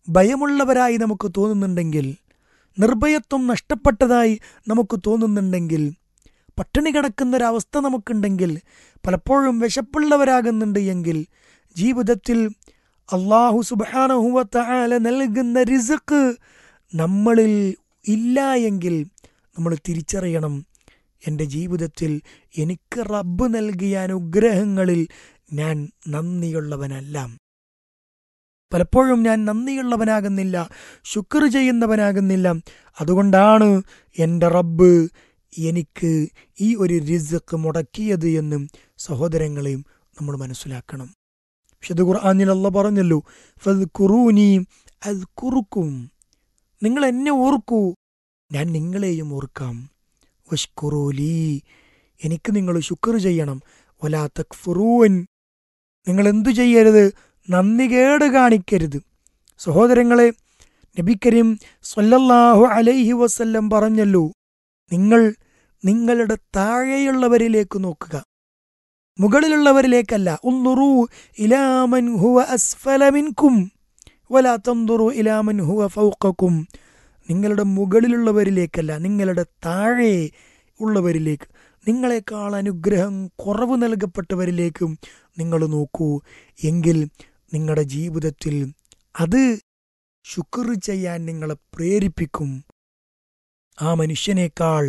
ഭയമുള്ളവരായി നമുക്ക് തോന്നുന്നുണ്ടെങ്കിൽ നിർഭയത്വം നഷ്ടപ്പെട്ടതായി നമുക്ക് തോന്നുന്നുണ്ടെങ്കിൽ പട്ടിണി കിടക്കുന്നൊരവസ്ഥ നമുക്കുണ്ടെങ്കിൽ പലപ്പോഴും വിശപ്പുള്ളവരാകുന്നുണ്ട് എങ്കിൽ ജീവിതത്തിൽ അള്ളാഹു സുബാനഹുവല നൽകുന്ന റിസക്ക് നമ്മളിൽ ഇല്ല എങ്കിൽ നമ്മൾ തിരിച്ചറിയണം എൻ്റെ ജീവിതത്തിൽ എനിക്ക് റബ്ബ് നൽകിയ അനുഗ്രഹങ്ങളിൽ ഞാൻ നന്ദിയുള്ളവനല്ല പലപ്പോഴും ഞാൻ നന്ദിയുള്ളവനാകുന്നില്ല ശുക്ർ ചെയ്യുന്നവനാകുന്നില്ല അതുകൊണ്ടാണ് എൻ്റെ റബ്ബ് എനിക്ക് ഈ ഒരു റിസക്ക് മുടക്കിയത് എന്നും സഹോദരങ്ങളെയും നമ്മൾ മനസ്സിലാക്കണം വിശുദ്ധ ഖുർആാനിൽ അല്ല പറഞ്ഞല്ലോ ഫത് കുറൂനി അത് കുറുക്കും നിങ്ങൾ എന്നെ ഓർക്കൂ ഞാൻ നിങ്ങളെയും ഓർക്കാം വഷ്കുറൂലി എനിക്ക് നിങ്ങൾ ശുക്ർ ചെയ്യണം ഒലാ തക്ഫുറൂൻ നിങ്ങൾ എന്തു ചെയ്യരുത് നന്ദി കേട് കാണിക്കരുത് സഹോദരങ്ങളെ നബി കരീം സല്ലല്ലാഹു അലൈഹി വസല്ലം പറഞ്ഞല്ലോ നിങ്ങൾ നിങ്ങളുടെ താഴെയുള്ളവരിലേക്ക് നോക്കുക മുകളിലുള്ളവരിലേക്കല്ല ഉന്നുറു ഇലാമൻ ഹുവ അസ്ഫല മിൻകും വലാ തന്തുറു ഇലാമൻ ഹുവ ഫൗഖക്കും നിങ്ങളുടെ മുകളിലുള്ളവരിലേക്കല്ല നിങ്ങളുടെ താഴെ ഉള്ളവരിലേക്ക് നിങ്ങളെക്കാൾ അനുഗ്രഹം കുറവ് നൽകപ്പെട്ടവരിലേക്കും നിങ്ങൾ നോക്കൂ എങ്കിൽ നിങ്ങളുടെ ജീവിതത്തിൽ അത് ശുക്ർ ചെയ്യാൻ നിങ്ങളെ പ്രേരിപ്പിക്കും ആ മനുഷ്യനേക്കാൾ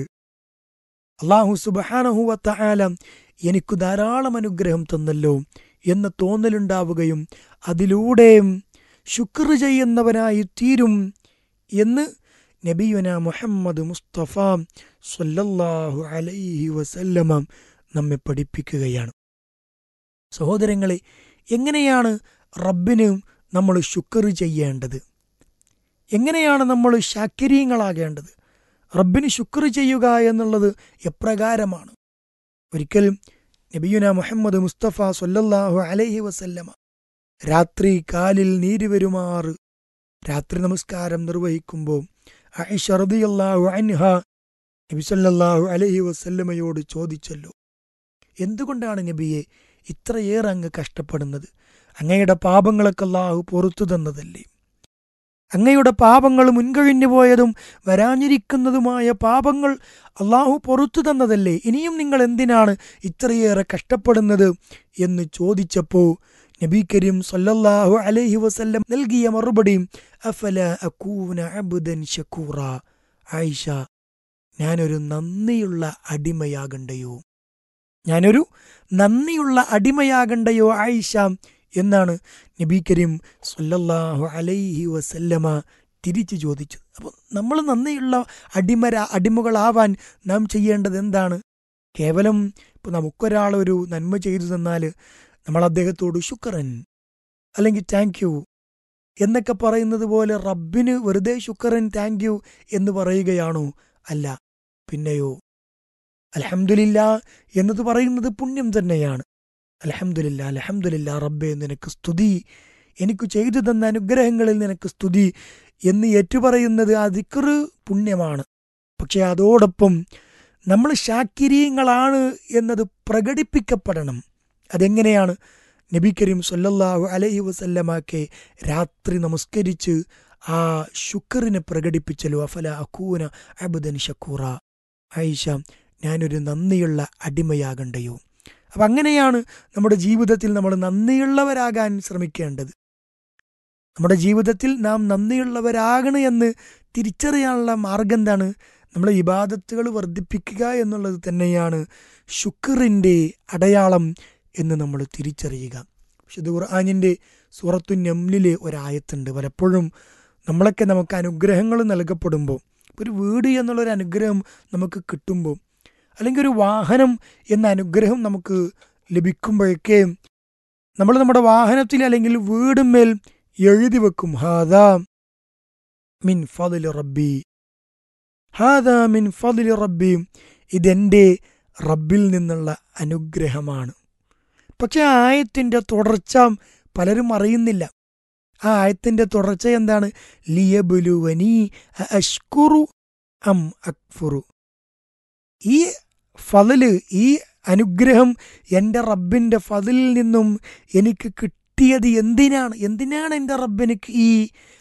അള്ളാഹു സുബഹാനഹുവത്ത എനിക്ക് ധാരാളം അനുഗ്രഹം തന്നല്ലോ എന്ന തോന്നലുണ്ടാവുകയും അതിലൂടെ ശുക്ർ ചെയ്യുന്നവനായി തീരും എന്ന് നബിയുന മുഹമ്മദ് മുസ്തഫ സല്ലല്ലാഹു അലൈഹി വസല്ലമ നമ്മെ പഠിപ്പിക്കുകയാണ് സഹോദരങ്ങളെ എങ്ങനെയാണ് റബ്ബിന് നമ്മൾ ശുക്ർ ചെയ്യേണ്ടത് എങ്ങനെയാണ് നമ്മൾ ശാക്കിരീങ്ങളാകേണ്ടത് റബ്ബിന് ശുക്ർ ചെയ്യുക എന്നുള്ളത് എപ്രകാരമാണ് ഒരിക്കൽ നബിയുന മുഹമ്മദ് മുസ്തഫ സൊല്ലല്ലാഹു അലൈഹി വസല്ലമ രാത്രി കാലിൽ നീര് വരുമാറ് രാത്രി നമസ്കാരം നിർവഹിക്കുമ്പോൾ അഹിഷ റളിയല്ലാഹു അൻഹ നബി സല്ലല്ലാഹു അലൈഹി വസല്ലമയോട് ചോദിച്ചല്ലോ എന്തുകൊണ്ടാണ് നബിയെ ഇത്രയേറെ അങ്ങ് കഷ്ടപ്പെടുന്നത് അങ്ങയുടെ പാപങ്ങളൊക്കെ അല്ലാഹു പുറത്തു തന്നതല്ലേ അങ്ങയുടെ പാപങ്ങൾ മുൻകഴിഞ്ഞു പോയതും വരാനിരിക്കുന്നതുമായ പാപങ്ങൾ അള്ളാഹു പുറത്തു തന്നതല്ലേ ഇനിയും നിങ്ങൾ എന്തിനാണ് ഇത്രയേറെ കഷ്ടപ്പെടുന്നത് എന്ന് ചോദിച്ചപ്പോൾ നബി കരീം സല്ലല്ലാഹു അലൈഹി വസല്ലം നൽകിയ മറുപടി അഫല അക്കൂന അബ്ദൻ ഷക്കൂറ ആയിഷ ഞാനൊരു നന്ദിയുള്ള അടിമയാകണ്ടയോ ഞാനൊരു നന്ദിയുള്ള അടിമയാകണ്ടയോ ആയിഷ എന്നാണ് നബി കരീം സല്ലല്ലാഹു അലൈഹി വസല്ലമ തിരിച്ചു ചോദിച്ചത് അപ്പോൾ നമ്മൾ നന്ദിയുള്ള അടിമര അടിമകളാവാൻ നാം ചെയ്യേണ്ടത് എന്താണ് കേവലം ഇപ്പോൾ നമുക്കൊരാൾ ഒരു നന്മ ചെയ്തു തന്നാൽ നമ്മൾ അദ്ദേഹത്തോട് ശുക്രൻ അല്ലെങ്കിൽ താങ്ക് യു എന്നൊക്കെ പറയുന്നത് പോലെ റബ്ബിന് വെറുതെ ശുക്രൻ താങ്ക് യു എന്ന് പറയുകയാണോ അല്ല പിന്നെയോ അലഹമുല്ല എന്നത് പറയുന്നത് പുണ്യം തന്നെയാണ് അലഹമുല്ല അലഹമുല്ല റബ്ബെ നിനക്ക് സ്തുതി എനിക്ക് ചെയ്തു തന്ന അനുഗ്രഹങ്ങളിൽ നിനക്ക് സ്തുതി എന്ന് ഏറ്റുപറയുന്നത് ആ ദിക്റ് പുണ്യമാണ് പക്ഷെ അതോടൊപ്പം നമ്മൾ ശാക്കിരീയങ്ങളാണ് എന്നത് പ്രകടിപ്പിക്കപ്പെടണം അതെങ്ങനെയാണ് നബി കരീം സല്ലല്ലാഹു അലൈഹി വസല്ലമാക്കെ രാത്രി നമസ്കരിച്ച് ആ ശുക്റിനെ പ്രകടിപ്പിച്ചല്ലോ അഫല അക്കൂന അബുദൻ ഷക്കൂറ ആയിഷ ഞാനൊരു നന്ദിയുള്ള അടിമയാകണ്ടയോ അപ്പം അങ്ങനെയാണ് നമ്മുടെ ജീവിതത്തിൽ നമ്മൾ നന്ദിയുള്ളവരാകാൻ ശ്രമിക്കേണ്ടത് നമ്മുടെ ജീവിതത്തിൽ നാം നന്ദിയുള്ളവരാകണം എന്ന് തിരിച്ചറിയാനുള്ള മാർഗം എന്താണ് നമ്മളെ ഇബാദത്തുകൾ വർദ്ധിപ്പിക്കുക എന്നുള്ളത് തന്നെയാണ് ശുക്റിൻ്റെ അടയാളം എന്ന് നമ്മൾ തിരിച്ചറിയുക വിശുദ്ധ ഖുർആാനിൻ്റെ സൂറത്തു നംലിലെ ഒരായത്തുണ്ട് പലപ്പോഴും നമ്മളൊക്കെ നമുക്ക് അനുഗ്രഹങ്ങൾ നൽകപ്പെടുമ്പോൾ ഒരു വീട് എന്നുള്ളൊരു അനുഗ്രഹം നമുക്ക് കിട്ടുമ്പോൾ അല്ലെങ്കിൽ ഒരു വാഹനം എന്ന അനുഗ്രഹം നമുക്ക് ലഭിക്കുമ്പോഴൊക്കെ നമ്മൾ നമ്മുടെ വാഹനത്തിൽ അല്ലെങ്കിൽ വീടുമേൽ എഴുതി വെക്കും ഹാദാ മിൻ ഫضل റബ്ബി ഹാദാ മിൻ ഫضل റബ്ബി ഇതെൻ്റെ റബ്ബിൽ നിന്നുള്ള അനുഗ്രഹമാണ് പക്ഷെ ആ ആയത്തിൻ്റെ തുടർച്ച പലരും അറിയുന്നില്ല ആ ആയത്തിൻ്റെ തുടർച്ച എന്താണ് ലിയബുലുവനി അഷ്കുറു അം അക്ഫുറു ഈ ഫതില് ഈ അനുഗ്രഹം എൻ്റെ റബ്ബിൻ്റെ ഫതിലിൽ നിന്നും എനിക്ക് കിട്ടിയത് എന്തിനാണ് എന്തിനാണ് എൻ്റെ റബ്ബ് എനിക്ക് ഈ